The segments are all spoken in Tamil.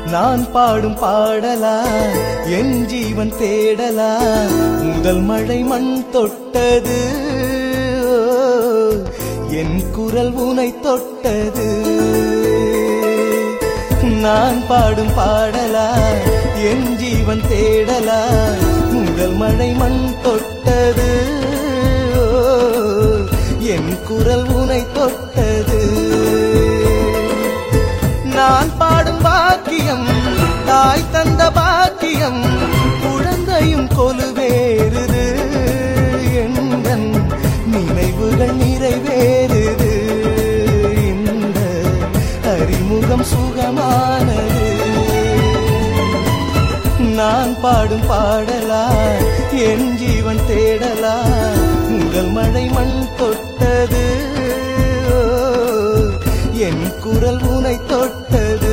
நான் பாடும் பாடலா என் ஜீவன் தேடலா முதல் மழை மண் தொட்டது என் குரல் உனை தொட்டது நான் பாடும் பாடலா என் ஜீவன் தேடலா முதல் மழை மண் தொட்டது என் குரல் உனை தொட்டது நான் பாடும் பாக்கியம் தாய் தந்த பாக்கியம் குழந்தையும் கொலுவேறுது எங்கள் நினைவுகள் நிறைவேறுது இந்த அறிமுகம் சுகமானது நான் பாடும் பாடலா என் ஜீவன் தேடலா முதல் மழை மண் தொட்டது என் குரல் உனை தொட்டது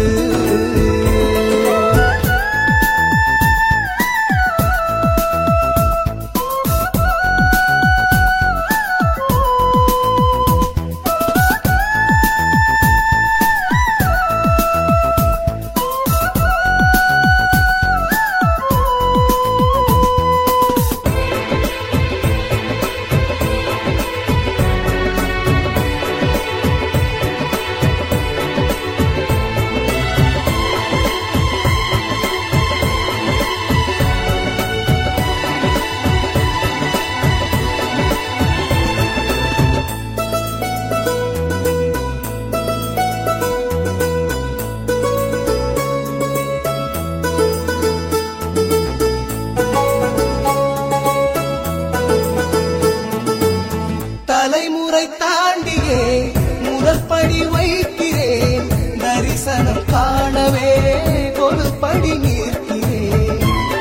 தலைமுறை தாண்டியே முதல் படி வைக்கிறேன் தரிசனம் காணவே ஒரு படி நிற்கிறேன்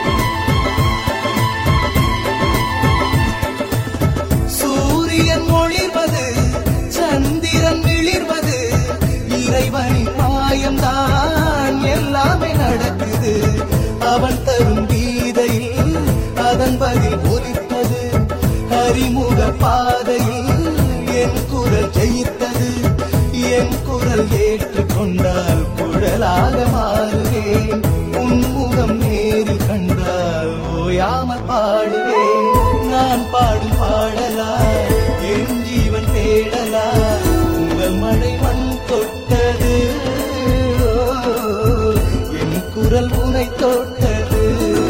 சூரியன் ஒளிர்வது சந்திரன் விளிர்வது இறைவனின் மாயம்தான் எல்லாமே நடக்குது அவன் தரும் கீதையில் அதன் பதில் ஒலிப்பது அறிமுக பாதையில் என் குரல் ஜெயித்தது என் குரல் ஏற்றுக்கொண்டால் குழலாக மாறுவேன் உன்முகம் நேரில் கண்டால் ஓயாமல் பாடுவேன் நான் பாடும் பாடலா என் ஜீவன் தேடலா உங்கள் மழை மண் தொட்டது என் குரல் உனை தொட்டது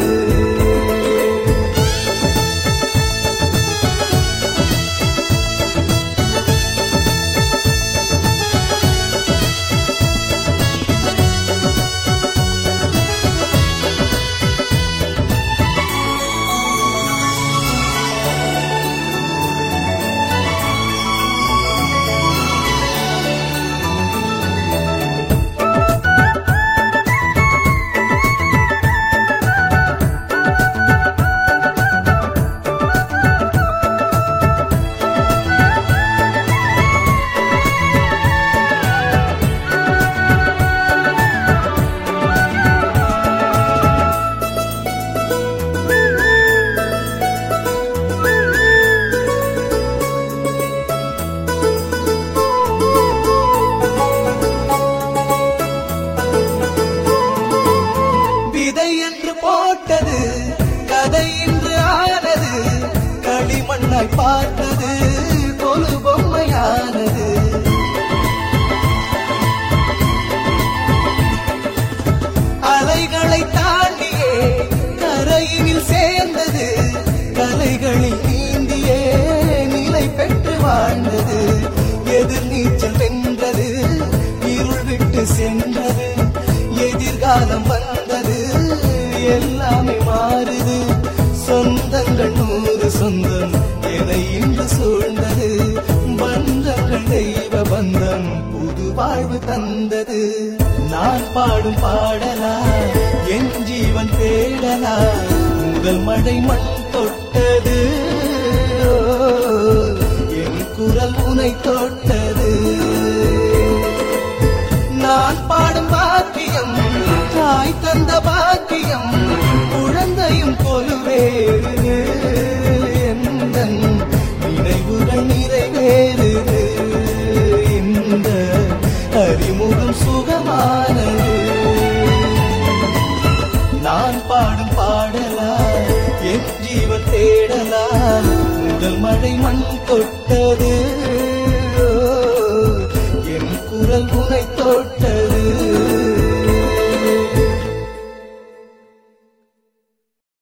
விதை என்று போட்டது கதை என்று ஆனது களிமண்ணாய் பார்த்தது கொலு பொம்மையானது அலைகளை தாண்டியே கரையினில் சேர்ந்தது கலைகளில் நீந்தியே நிலை பெற்று வாழ்ந்தது எதிர் நீச்சல் வென்றது இருள் விட்டு சென்றது எதிர்காலம் வந்தது எல்லாமே மாறுது சொந்தங்கள் நூறு சொந்தம் என இன்று சூழ்ந்தது பந்தங்கள் தெய்வ பந்தம் புது வாழ்வு தந்தது நான் பாடும் பாடலா என் ஜீவன் தேடலா முதல் மழை மண் தொட்டது என் குரல் உனை தொட்டது நான் பாடும் பாக்கியம் தாய் தந்த பாக்கியம் குழந்தையும் கொலுவேறு எந்தன் நினைவுகள் நிறைவேறுது இந்த அறிமுகம் சுகமானது தேடலாம் முதல் மழை மண் தொட்டது என் குரல் உனை தொட்டது